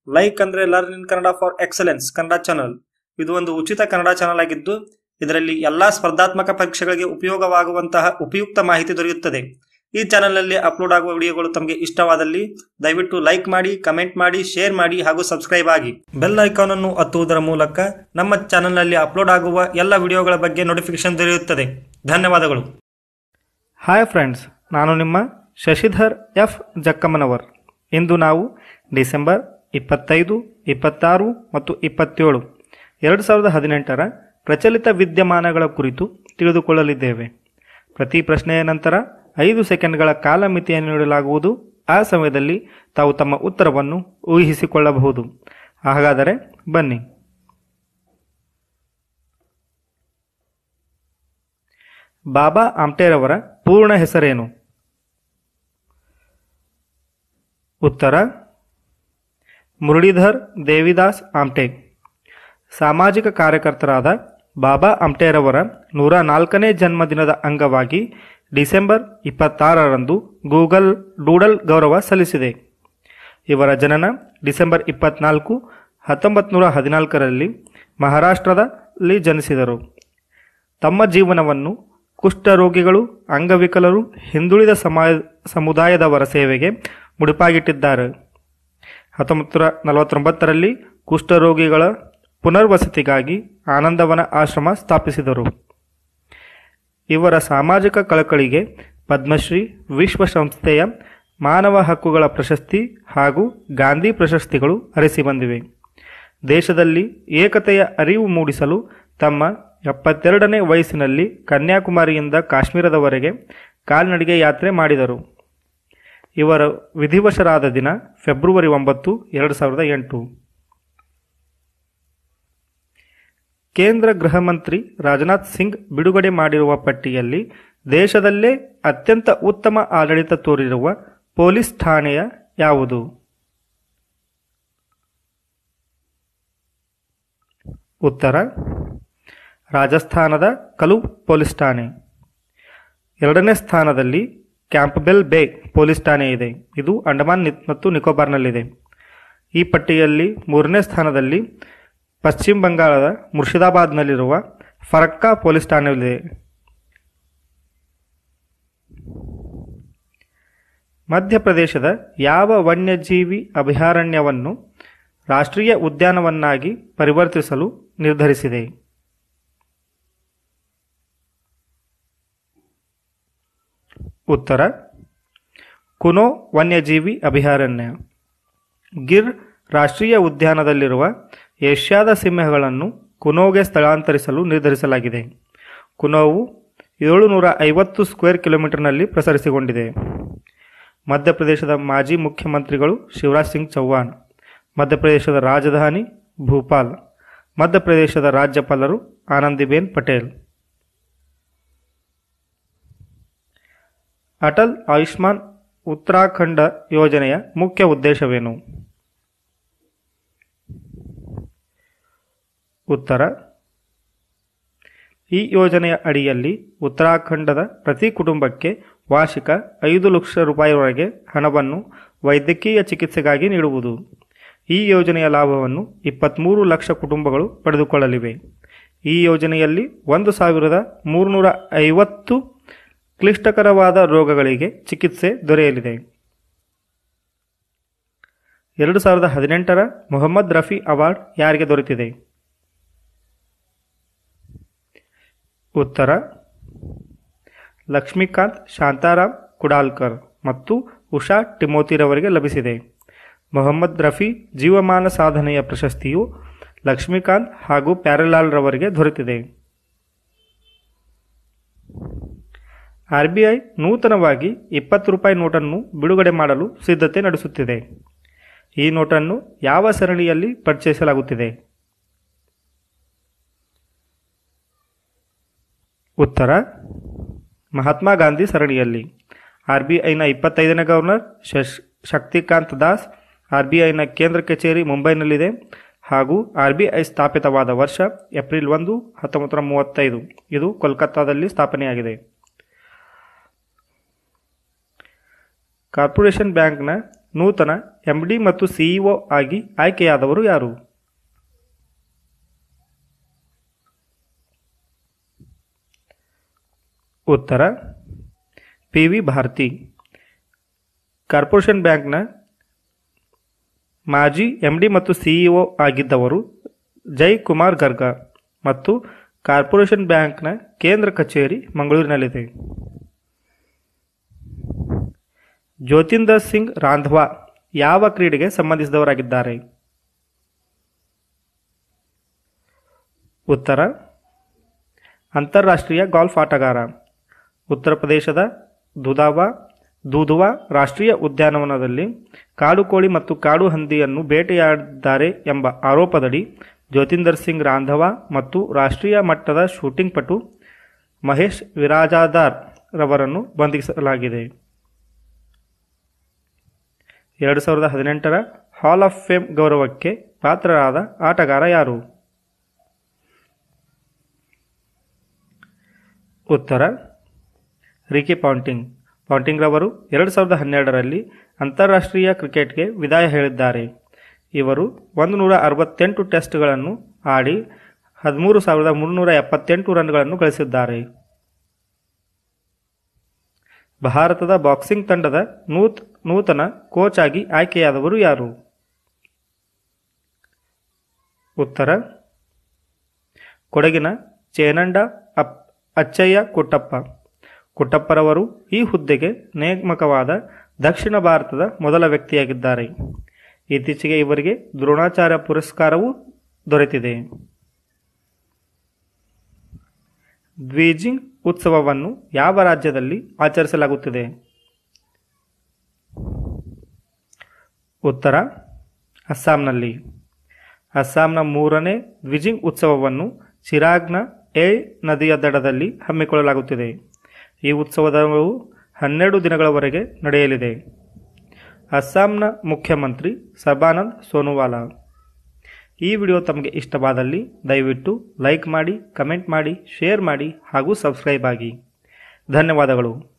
like ಅಂದ್ರೆ learn in Kannada for excellence Kannada channel ಇದು ಒಂದು ಉಚಿತ ಕನ್ನಡ ಚಾನಲ್ ಆಗಿದ್ದು ಇದರಲ್ಲಿ ಎಲ್ಲಾ ಸ್ಪರ್ಧಾತ್ಮಕ ಪರೀಕ್ಷೆಗಳಿಗೆ ಉಪಯೋಗವಾಗುವಂತಹ ಉಪಯುಕ್ತ ಮಾಹಿತಿ ದೊರೆಯುತ್ತದೆ ಈ ಚಾನಲ್ನಲ್ಲಿ ಅಪ್ಲೋಡ್ ಆಗುವ ವಿಡಿಯೋಗಳು ತಮಗೆ ಇಷ್ಟವಾದಲ್ಲಿ ದಯವಿಟ್ಟು ಲೈಕ್ ಮಾಡಿ ಕಮೆಂಟ್ ಮಾಡಿ ಶೇರ್ ಮಾಡಿ ಹಾಗೂ ಸಬ್ಸ್ಕ್ರೈಬ್ ಆಗಿ ಬೆಲ್ ಐಕಾನ್ ಅನ್ನು ಒತ್ತುವುದರ ಮೂಲಕ ನಮ್ಮ ಚಾನಲ್ನಲ್ಲಿ ಅಪ್ಲೋಡ್ ಆಗುವ ಎಲ್ಲ ವಿಡಿಯೋಗಳ ಬಗ್ಗೆ ನೋಟಿಫಿಕೇಶನ್ ದೊರೆಯುತ್ತದೆ ಧನ್ಯವಾದಗಳು ಹಾಯ್ ಫ್ರೆಂಡ್ಸ್ ನಾನು ನಿಮ್ಮ ಶಶಿಧರ್ ಎಫ್ ಜಕ್ಕಮ್ಮನವರ್ ಇಂದು ನಾವು ಡಿಸೆಂಬರ್ ಇಪ್ಪತ್ತೈದು ಇಪ್ಪತ್ತಾರು ಮತ್ತು ಇಪ್ಪತ್ತೇಳು ಎರಡು ಸಾವಿರದ ಹದಿನೆಂಟರ ಪ್ರಚಲಿತ ವಿದ್ಯಮಾನಗಳ ಕುರಿತು ತಿಳಿದುಕೊಳ್ಳಲಿದ್ದೇವೆ ಪ್ರತಿ ಪ್ರಶ್ನೆಯ ನಂತರ ಐದು ಸೆಕೆಂಡ್ಗಳ ಕಾಲಮಿತಿಯನ್ನು ನೀಡಲಾಗುವುದು ಆ ಸಮಯದಲ್ಲಿ ತಾವು ತಮ್ಮ ಉತ್ತರವನ್ನು ಊಹಿಸಿಕೊಳ್ಳಬಹುದು ಹಾಗಾದರೆ ಬನ್ನಿ ಬಾಬಾ ಆಮ್ಟೇರವರ ಪೂರ್ಣ ಹೆಸರೇನು ಉತ್ತರ ಮುರಳೀಧರ್ ದೇವಿದಾಸ್ ಆಮ್ಟೆ ಸಾಮಾಜಿಕ ಕಾರ್ಯಕರ್ತರಾದ ಬಾಬಾ ಆಮ್ಟೇರವರ ನೂರ ನಾಲ್ಕನೇ ಜನ್ಮದಿನದ ಅಂಗವಾಗಿ ಡಿಸೆಂಬರ್ ಇಪ್ಪತ್ತಾರರಂದು ಗೂಗಲ್ ಡೂಡಲ್ ಗೌರವ ಸಲ್ಲಿಸಿದೆ ಇವರ ಜನನ ಡಿಸೆಂಬರ್ ಇಪ್ಪತ್ನಾಲ್ಕು ಹತ್ತೊಂಬತ್ತು ನೂರ ಹದಿನಾಲ್ಕರಲ್ಲಿ ಮಹಾರಾಷ್ಟ್ರದಲ್ಲಿ ಜನಿಸಿದರು ತಮ್ಮ ಜೀವನವನ್ನು ಕುಷ್ಠರೋಗಿಗಳು ಅಂಗವಿಕಲರು ಹಿಂದುಳಿದ ಸಮಾಜ ಸಮುದಾಯದವರ ಸೇವೆಗೆ ಮುಡಿಪಾಗಿಟ್ಟಿದ್ದಾರೆ ಹತ್ತೊಂಬತ್ತು ನೂರ ನಲವತ್ತೊಂಬತ್ತರಲ್ಲಿ ಕುಷ್ಠರೋಗಿಗಳ ಪುನರ್ವಸತಿಗಾಗಿ ಆನಂದವನ ಆಶ್ರಮ ಸ್ಥಾಪಿಸಿದರು ಇವರ ಸಾಮಾಜಿಕ ಕಳಕಳಿಗೆ ಪದ್ಮಶ್ರೀ ವಿಶ್ವಸಂಸ್ಥೆಯ ಮಾನವ ಹಕ್ಕುಗಳ ಪ್ರಶಸ್ತಿ ಹಾಗೂ ಗಾಂಧಿ ಪ್ರಶಸ್ತಿಗಳು ಅರಸಿ ಬಂದಿವೆ ದೇಶದಲ್ಲಿ ಏಕತೆಯ ಅರಿವು ಮೂಡಿಸಲು ತಮ್ಮ ಎಪ್ಪತ್ತೆರಡನೇ ವಯಸ್ಸಿನಲ್ಲಿ ಕನ್ಯಾಕುಮಾರಿಯಿಂದ ಕಾಶ್ಮೀರದವರೆಗೆ ಕಾಲ್ನಡಿಗೆ ಯಾತ್ರೆ ಮಾಡಿದರು ಇವರ ವಿಧಿವಶರಾದ ದಿನ ಫೆಬ್ರವರಿ ಒಂಬತ್ತು ಎರಡು ಸಾವಿರದ ಎಂಟು ಕೇಂದ್ರ ಗೃಹ ಮಂತ್ರಿ ರಾಜನಾಥ್ ಸಿಂಗ್ ಬಿಡುಗಡೆ ಮಾಡಿರುವ ಪಟ್ಟಿಯಲ್ಲಿ ದೇಶದಲ್ಲೇ ಅತ್ಯಂತ ಉತ್ತಮ ಆಡಳಿತ ತೋರಿರುವ ಪೊಲೀಸ್ ಠಾಣೆಯ ಯಾವುದು ಉತ್ತರ ರಾಜಸ್ಥಾನದ ಕಲು ಪೊಲೀಸ್ ಠಾಣೆ ಎರಡನೇ ಸ್ಥಾನದಲ್ಲಿ ಕ್ಯಾಂಪ್ಬೆಲ್ ಬೇ ಪೊಲೀಸ್ ಠಾಣೆ ಇದೆ ಇದು ಅಂಡಮಾನ್ ನಿ- ಮತ್ತು ನಿಕೋಬಾರ್ನಲ್ಲಿದೆ ಈ ಪಟ್ಟಿಯಲ್ಲಿ ಮೂರನೇ ಸ್ಥಾನದಲ್ಲಿ ಪಶ್ಚಿಮ ಬಂಗಾಳದ ಮುರ್ಷಿದಾಬಾದ್ನಲ್ಲಿರುವ ಫರಕ್ಕಾ ಪೊಲೀಸ್ ಠಾಣೆಯಿದೆ ಮಧ್ಯಪ್ರದೇಶದ ಯಾವ ವನ್ಯಜೀವಿ ಅಭಯಾರಣ್ಯವನ್ನು ರಾಷ್ಟ್ರೀಯ ಉದ್ಯಾನವನ್ನಾಗಿ ಪರಿವರ್ತಿಸಲು ನಿರ್ಧರಿಸಿದೆ ಉತ್ತರ ಕುನೋ ವನ್ಯಜೀವಿ ಅಭಯಾರಣ್ಯ ಗಿರ್ ರಾಷ್ಟ್ರೀಯ ಉದ್ಯಾನದಲ್ಲಿರುವ ಏಷ್ಯಾದ ಸಿಂಹಗಳನ್ನು ಕುನೋಗೆ ಸ್ಥಳಾಂತರಿಸಲು ನಿರ್ಧರಿಸಲಾಗಿದೆ ಕುನೋವು ಏಳುನೂರ ಐವತ್ತು ಸ್ಕ್ವೇರ್ ಕಿಲೋಮೀಟರ್ನಲ್ಲಿ ಪ್ರಸರಿಸಿಕೊಂಡಿದೆ ಮಧ್ಯಪ್ರದೇಶದ ಮಾಜಿ ಮುಖ್ಯಮಂತ್ರಿಗಳು ಶಿವರಾಜ್ ಸಿಂಗ್ ಚೌಹಾಣ್ ಮಧ್ಯಪ್ರದೇಶದ ರಾಜಧಾನಿ ಭೂಪಾಲ್ ಮಧ್ಯಪ್ರದೇಶದ ರಾಜ್ಯಪಾಲರು ಆನಂದಿಬೇನ್ ಪಟೇಲ್ ಅಟಲ್ ಆಯುಷ್ಮಾನ್ ಉತ್ತರಾಖಂಡ ಯೋಜನೆಯ ಮುಖ್ಯ ಉದ್ದೇಶವೇನು ಉತ್ತರ ಈ ಯೋಜನೆಯ ಅಡಿಯಲ್ಲಿ ಉತ್ತರಾಖಂಡದ ಪ್ರತಿ ಕುಟುಂಬಕ್ಕೆ ವಾರ್ಷಿಕ ಐದು ಲಕ್ಷ ರೂಪಾಯಿವರೆಗೆ ಹಣವನ್ನು ವೈದ್ಯಕೀಯ ಚಿಕಿತ್ಸೆಗಾಗಿ ನೀಡುವುದು ಈ ಯೋಜನೆಯ ಲಾಭವನ್ನು ಇಪ್ಪತ್ತ್ಮೂರು ಲಕ್ಷ ಕುಟುಂಬಗಳು ಪಡೆದುಕೊಳ್ಳಲಿವೆ ಈ ಯೋಜನೆಯಲ್ಲಿ ಒಂದು ಸಾವಿರದ ಮೂರುನೂರ ಐವತ್ತು ಕ್ಲಿಷ್ಟಕರವಾದ ರೋಗಗಳಿಗೆ ಚಿಕಿತ್ಸೆ ದೊರೆಯಲಿದೆ ಎರಡು ಸಾವಿರದ ಹದಿನೆಂಟರ ಮೊಹಮ್ಮದ್ ರಫಿ ಅವಾರ್ಡ್ ಯಾರಿಗೆ ದೊರೆತಿದೆ ಉತ್ತರ ಲಕ್ಷ್ಮೀಕಾಂತ್ ಶಾಂತಾರಾಮ್ ಕುಡಾಲ್ಕರ್ ಮತ್ತು ಉಷಾ ಟಿಮೋತಿರವರಿಗೆ ಲಭಿಸಿದೆ ಮೊಹಮ್ಮದ್ ರಫಿ ಜೀವಮಾನ ಸಾಧನೆಯ ಪ್ರಶಸ್ತಿಯು ಲಕ್ಷ್ಮೀಕಾಂತ್ ಹಾಗೂ ಪ್ಯಾರಲಾಲ್ ರವರಿಗೆ ದೊರೆತಿದೆ ಆರ್ಬಿಐ ನೂತನವಾಗಿ ಇಪ್ಪತ್ತು ರೂಪಾಯಿ ನೋಟನ್ನು ಬಿಡುಗಡೆ ಮಾಡಲು ಸಿದ್ಧತೆ ನಡೆಸುತ್ತಿದೆ ಈ ನೋಟನ್ನು ಯಾವ ಸರಣಿಯಲ್ಲಿ ಪರಿಚಯಿಸಲಾಗುತ್ತಿದೆ ಉತ್ತರ ಮಹಾತ್ಮ ಗಾಂಧಿ ಸರಣಿಯಲ್ಲಿ ಆರ್ಬಿಐನ ಇಪ್ಪತ್ತೈದನೇ ಗವರ್ನರ್ ಶಶ್ ಶಕ್ತಿಕಾಂತ್ ದಾಸ್ ಆರ್ಬಿಐನ ಕೇಂದ್ರ ಕಚೇರಿ ಮುಂಬೈನಲ್ಲಿದೆ ಹಾಗೂ ಆರ್ಬಿಐ ಸ್ಥಾಪಿತವಾದ ವರ್ಷ ಏಪ್ರಿಲ್ ಒಂದು ಹತ್ತೊಂಬತ್ತು ನೂರ ಮೂವತ್ತೈದು ಇದು ಕೋಲ್ಕತ್ತಾದಲ್ಲಿ ಸ್ಥಾಪನೆಯಾಗಿದೆ ಕಾರ್ಪೊರೇಷನ್ ಬ್ಯಾಂಕ್ನ ನೂತನ ಎಂಡಿ ಮತ್ತು ಸಿಇಒ ಆಗಿ ಆಯ್ಕೆಯಾದವರು ಯಾರು ಉತ್ತರ ಪಿ ವಿ ಭಾರತಿ ಕಾರ್ಪೊರೇಷನ್ ಬ್ಯಾಂಕ್ನ ಮಾಜಿ ಎಂಡಿ ಮತ್ತು ಸಿಇಒ ಆಗಿದ್ದವರು ಜೈ ಕುಮಾರ್ ಗರ್ಗ ಮತ್ತು ಕಾರ್ಪೊರೇಷನ್ ಬ್ಯಾಂಕ್ನ ಕೇಂದ್ರ ಕಚೇರಿ ಮಂಗಳೂರಿನಲ್ಲಿದೆ ಜ್ಯೋತಿಂದರ್ ಸಿಂಗ್ ರಾಂಧ್ವಾ ಯಾವ ಕ್ರೀಡೆಗೆ ಸಂಬಂಧಿಸಿದವರಾಗಿದ್ದಾರೆ ಉತ್ತರ ಅಂತಾರಾಷ್ಟ್ರೀಯ ಗಾಲ್ಫ್ ಆಟಗಾರ ಉತ್ತರ ಪ್ರದೇಶದ ದುಧಾವಾ ದೂಧುವಾ ರಾಷ್ಟ್ರೀಯ ಉದ್ಯಾನವನದಲ್ಲಿ ಕಾಡು ಕೋಳಿ ಮತ್ತು ಕಾಡು ಹಂದಿಯನ್ನು ಬೇಟೆಯಾಡಿದ್ದಾರೆ ಎಂಬ ಆರೋಪದಡಿ ಜ್ಯೋತಿಂದರ್ ಸಿಂಗ್ ರಾಂಧವಾ ಮತ್ತು ರಾಷ್ಟ್ರೀಯ ಮಟ್ಟದ ಶೂಟಿಂಗ್ ಪಟು ಮಹೇಶ್ ವಿರಾಜಾದಾರ್ ರವರನ್ನು ಬಂಧಿಸಲಾಗಿದೆ ಎರಡು ಸಾವಿರದ ಹದಿನೆಂಟರ ಹಾಲ್ ಆಫ್ ಫೇಮ್ ಗೌರವಕ್ಕೆ ಪಾತ್ರರಾದ ಆಟಗಾರ ಯಾರು ಉತ್ತರ ರಿಕಿ ಪಾಂಟಿಂಗ್ ಪಾಂಟಿಂಗ್ ರವರು ಎರಡು ಸಾವಿರದ ಹನ್ನೆರಡರಲ್ಲಿ ಅಂತಾರಾಷ್ಟ್ರೀಯ ಕ್ರಿಕೆಟ್ಗೆ ವಿದಾಯ ಹೇಳಿದ್ದಾರೆ ಇವರು ಒಂದು ನೂರ ಅರವತ್ತೆಂಟು ಟೆಸ್ಟ್ಗಳನ್ನು ಆಡಿ ಹದಿಮೂರು ಸಾವಿರದ ಮುನ್ನೂರ ಎಪ್ಪತ್ತೆಂಟು ರನ್ಗಳನ್ನು ಗಳಿಸಿದ್ದಾರೆ ಭಾರತದ ಬಾಕ್ಸಿಂಗ್ ತಂಡದ ನೂತ್ ನೂತನ ಕೋಚ್ ಆಗಿ ಆಯ್ಕೆಯಾದವರು ಯಾರು ಉತ್ತರ ಕೊಡಗಿನ ಚೇನಂಡ ಅಪ್ ಅಚ್ಚಯ್ಯ ಕುಟ್ಟಪ್ಪ ಕುಟ್ಟಪ್ಪರವರು ಈ ಹುದ್ದೆಗೆ ನೇಮಕವಾದ ದಕ್ಷಿಣ ಭಾರತದ ಮೊದಲ ವ್ಯಕ್ತಿಯಾಗಿದ್ದಾರೆ ಇತ್ತೀಚೆಗೆ ಇವರಿಗೆ ದ್ರೋಣಾಚಾರ್ಯ ಪುರಸ್ಕಾರವೂ ದೊರೆತಿದೆ ದ್ವಿಜಿಂಗ್ ಉತ್ಸವವನ್ನು ಯಾವ ರಾಜ್ಯದಲ್ಲಿ ಆಚರಿಸಲಾಗುತ್ತಿದೆ ಉತ್ತರ ಅಸ್ಸಾಂನಲ್ಲಿ ಅಸ್ಸಾಂನ ಮೂರನೇ ದ್ವಿಜಿಂಗ್ ಉತ್ಸವವನ್ನು ಚಿರಾಗ್ನ ಎ ನದಿಯ ದಡದಲ್ಲಿ ಹಮ್ಮಿಕೊಳ್ಳಲಾಗುತ್ತಿದೆ ಈ ಉತ್ಸವವು ಹನ್ನೆರಡು ದಿನಗಳವರೆಗೆ ನಡೆಯಲಿದೆ ಅಸ್ಸಾಂನ ಮುಖ್ಯಮಂತ್ರಿ ಸರ್ಬಾನಂದ್ ಸೋನೋವಾಲಾ ಈ ವಿಡಿಯೋ ತಮಗೆ ಇಷ್ಟವಾದಲ್ಲಿ ದಯವಿಟ್ಟು ಲೈಕ್ ಮಾಡಿ ಕಮೆಂಟ್ ಮಾಡಿ ಶೇರ್ ಮಾಡಿ ಹಾಗೂ ಸಬ್ಸ್ಕ್ರೈಬ್ ಆಗಿ ಧನ್ಯವಾದಗಳು